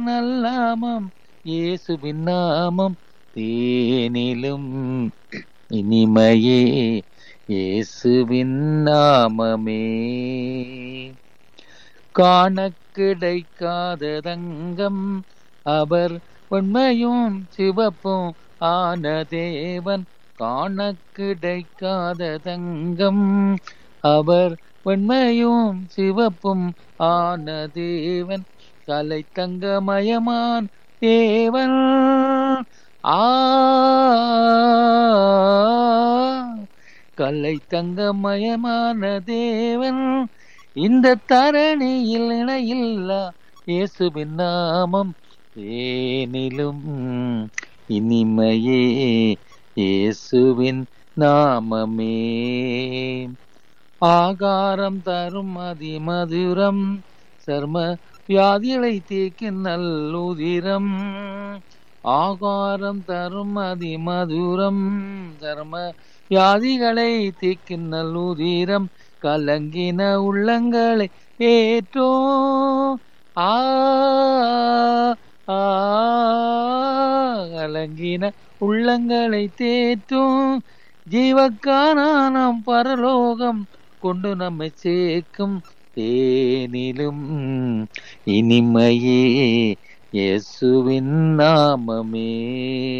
நல்லாமம் இயேசுவின் நாமம் தேனிலும் இனிமையே இயேசுவின் நாமமே காண கிடைக்காத தங்கம் அவர் உண்மையும் சிவப்பும் ஆன தேவன் காண கிடைக்காத தங்கம் அவர் வெண்மையும் சிவப்பும் ஆன தேவன் கலை தங்கமயமான் தேவன் ஆ கலை தங்கமயமான தேவன் இந்த தரணியில் இணையில்லா இயேசுவின் நாமம் ஏனிலும் இனிமையே இயேசுவின் நாமமே ஆகாரம் தரும் அதிமதுரம் சர்ம வியாதிகளை தீக்கும் நல்லுதிரம் ஆகாரம் தரும் அதிமதுரம் சர்ம வியாதிகளை தீக்கும் நல்லுதிரம் கலங்கின உள்ளங்களை ஏற்றோ ஆ ஆ, கலங்கின உள்ளங்களை தேற்றும் ஜீவக்கானாம் பரலோகம் கொண்டு நம்மை சேர்க்கும் தேனிலும் இனிமையே இயேசுவின் நாமமே